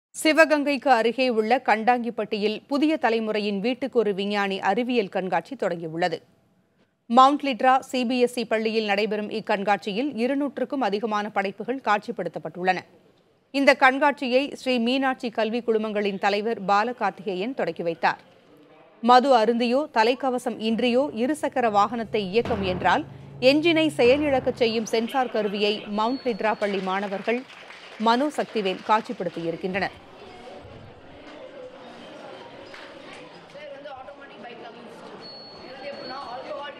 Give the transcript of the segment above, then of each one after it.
சிவகங்கைக்கு அருகே உள்ள கண்டாங்கிப்பட்டியில் புதிய தலைமுறையின் வீட்டுக்கு ஒரு விஞ்ஞானி அறிவியல் கண்காட்சி தொடங்கியுள்ளது மவுண்ட் லிட்ரா சிபிஎஸ்இ பள்ளியில் நடைபெறும் இக்கண்காட்சியில் இருநூற்றுக்கும் அதிகமான படைப்புகள் காட்சிப்படுத்தப்பட்டுள்ளன இந்த கண்காட்சியை ஸ்ரீ மீனாட்சி கல்வி குழுமங்களின் தலைவர் பாலகார்த்திகேயன் தொடங்கி வைத்தார் மது அருந்தியோ தலைக்கவசம் இன்றியோ இருசக்கர வாகனத்தை இயக்க முயன்றால் எஞ்சினை செயலிழக்கச் செய்யும் சென்சார் கருவியை மவுண்ட் லிட்ரா பள்ளி மாணவர்கள் மனோ சக்திவேல் காட்சிப்படுத்தியிருக்கின்றனர் பேர் வந்து ஆட்டோமேட்டிக் பைக் லாகிங் சிஸ்டம் இது வந்து எப்படின்னா ஆல்கோஹால்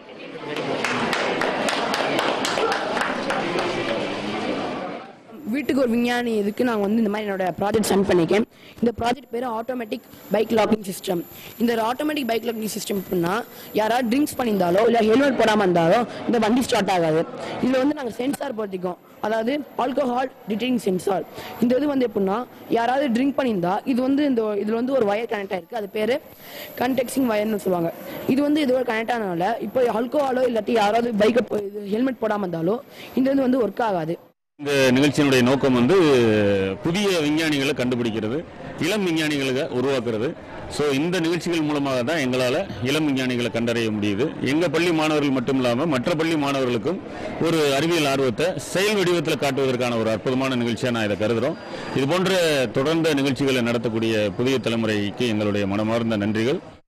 வீட்டுக்கு ஒரு விஞ்ஞானி இதுக்கு நான் வந்து இந்த மாதிரி என்னோட ப்ராஜெக்ட் சென்ட் பண்ணியிருக்கேன் இந்த ப்ராஜெக்ட் பேர் ஆட்டோமேட்டிக் பைக் லாக்கிங் சிஸ்டம் இந்த ஆட்டோமேட்டிக் பைக் லாக்கிங் சிஸ்டம் எப்படின்னா யாராவது ட்ரிங்க்ஸ் பண்ணியிருந்தாலோ இல்லை ஹெல்மெட் போடாமல் இருந்தாலோ இந்த வண்டி ஸ்டார்ட் ஆகாது இதில் வந்து நாங்கள் சென்சார் பொருத்திக்கோம் அதாவது ஆல்கோஹால் டிடெக்டிங் சென்சார் இந்த இது வந்து எப்படின்னா யாராவது ட்ரிங்க் பண்ணியிருந்தா இது வந்து இந்த இதில் வந்து ஒரு வயர் கனெக்ட் ஆயிருக்கு அது பேர் கன்டெக்சிங் வயர்னு சொல்லுவாங்க இது வந்து இதோட கனெக்ட் ஆனதுனால இப்போ ஆல்கோஹாலோ இல்லாட்டி யாராவது பைக்கை ஹெல்மெட் போடாமல் இருந்தாலோ இந்த இது வந்து ஒர்க் ஆகாது இந்த நிகழ்ச்சியினுடைய நோக்கம் வந்து புதிய விஞ்ஞானிகளை கண்டுபிடிக்கிறது இளம் விஞ்ஞானிகளை உருவாக்குறது ஸோ இந்த நிகழ்ச்சிகள் மூலமாக தான் எங்களால் இளம் விஞ்ஞானிகளை கண்டறிய முடியுது எங்கள் பள்ளி மாணவர்கள் மட்டும் இல்லாமல் மற்ற பள்ளி மாணவர்களுக்கும் ஒரு அறிவியல் ஆர்வத்தை செயல் வடிவத்தில் காட்டுவதற்கான ஒரு அற்புதமான நிகழ்ச்சியாக நான் இதை கருதுகிறோம் இது போன்ற தொடர்ந்த நிகழ்ச்சிகளை நடத்தக்கூடிய புதிய தலைமுறைக்கு எங்களுடைய மனமார்ந்த நன்றிகள்